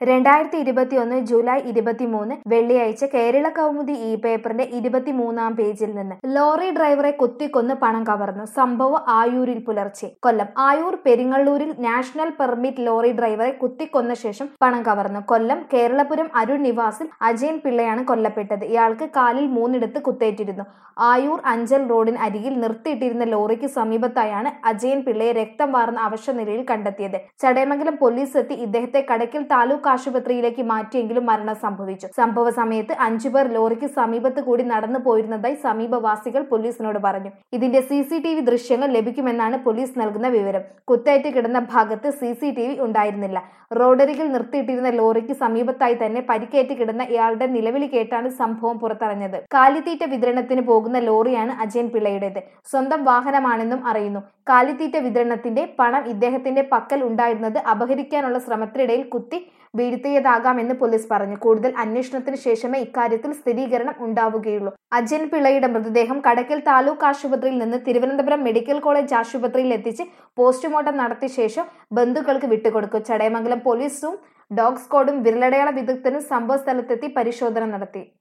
രണ്ടായിരത്തി ഇരുപത്തിയൊന്ന് ജൂലൈ ഇരുപത്തിമൂന്ന് വെള്ളിയാഴ്ച കേരള കൗമുദി ഇ പേപ്പറിന്റെ ഇരുപത്തിമൂന്നാം പേജിൽ നിന്ന് ലോറി ഡ്രൈവറെ കുത്തിക്കൊന്ന് പണം കവർന്നു സംഭവം ആയൂരിൽ പുലർച്ചെ കൊല്ലം ആയൂർ പെരിങ്ങള്ളൂരിൽ നാഷണൽ പെർമിറ്റ് ലോറി ഡ്രൈവറെ കുത്തിക്കൊന്ന ശേഷം പണം കവർന്നു കൊല്ലം കേരളപുരം അരുൺ നിവാസിൽ അജയൻ പിള്ളയാണ് കൊല്ലപ്പെട്ടത് ഇയാൾക്ക് കാലിൽ മൂന്നിടത്ത് കുത്തേറ്റിരുന്നു ആയൂർ അഞ്ചൽ റോഡിന് അരികിൽ നിർത്തിയിട്ടിരുന്ന ലോറിക്ക് സമീപത്തായാണ് അജയൻ പിള്ളയെ രക്തം വാർന്ന അവശനിലയിൽ കണ്ടെത്തിയത് ചടയമംഗലം പോലീസ് എത്തി ഇദ്ദേഹത്തെ കടയ്ക്കൽ താലൂക്ക് ആശുപത്രിയിലേക്ക് മാറ്റിയെങ്കിലും മരണം സംഭവിച്ചു സംഭവ സമയത്ത് അഞ്ചുപേർ ലോറിക്ക് സമീപത്ത് കൂടി നടന്നു പോയിരുന്നതായി സമീപവാസികൾ പോലീസിനോട് പറഞ്ഞു ഇതിന്റെ സി സി ടി വി ദൃശ്യങ്ങൾ ലഭിക്കുമെന്നാണ് പോലീസ് നൽകുന്ന വിവരം കുത്തേറ്റ് കിടന്ന ഭാഗത്ത് സി സി ടി വി ഉണ്ടായിരുന്നില്ല റോഡരികിൽ നിർത്തിയിട്ടിരുന്ന ലോറിക്ക് സമീപത്തായി തന്നെ പരിക്കേറ്റ് കിടന്ന ഇയാളുടെ നിലവിളി കേട്ടാണ് സംഭവം പുറത്തറിഞ്ഞത് കാലിത്തീറ്റ വിതരണത്തിന് പോകുന്ന ലോറിയാണ് അജയൻ പിള്ളയുടേത് സ്വന്തം വാഹനമാണെന്നും അറിയുന്നു കാലിത്തീറ്റ വിതരണത്തിന്റെ പണം ഇദ്ദേഹത്തിന്റെ പക്കൽ ഉണ്ടായിരുന്നത് അപഹരിക്കാനുള്ള ശ്രമത്തിനിടയിൽ കുത്തി വീഴ്ത്തിയതാകാമെന്ന് പോലീസ് പറഞ്ഞു കൂടുതൽ അന്വേഷണത്തിന് ശേഷമേ ഇക്കാര്യത്തിൽ സ്ഥിരീകരണം ഉണ്ടാവുകയുള്ളൂ അജയൻ പിള്ളയുടെ മൃതദേഹം കടക്കൽ താലൂക്ക് ആശുപത്രിയിൽ നിന്ന് തിരുവനന്തപുരം മെഡിക്കൽ കോളേജ് ആശുപത്രിയിൽ എത്തിച്ച് പോസ്റ്റ്മോർട്ടം നടത്തിയ ശേഷം ബന്ധുക്കൾക്ക് വിട്ടുകൊടുക്കും ചടയമംഗലം പോലീസും ഡോഗ് സ്ക്വാഡും വിരലടയാള വിദഗ്ധനും സംഭവ സ്ഥലത്തെത്തി പരിശോധന നടത്തി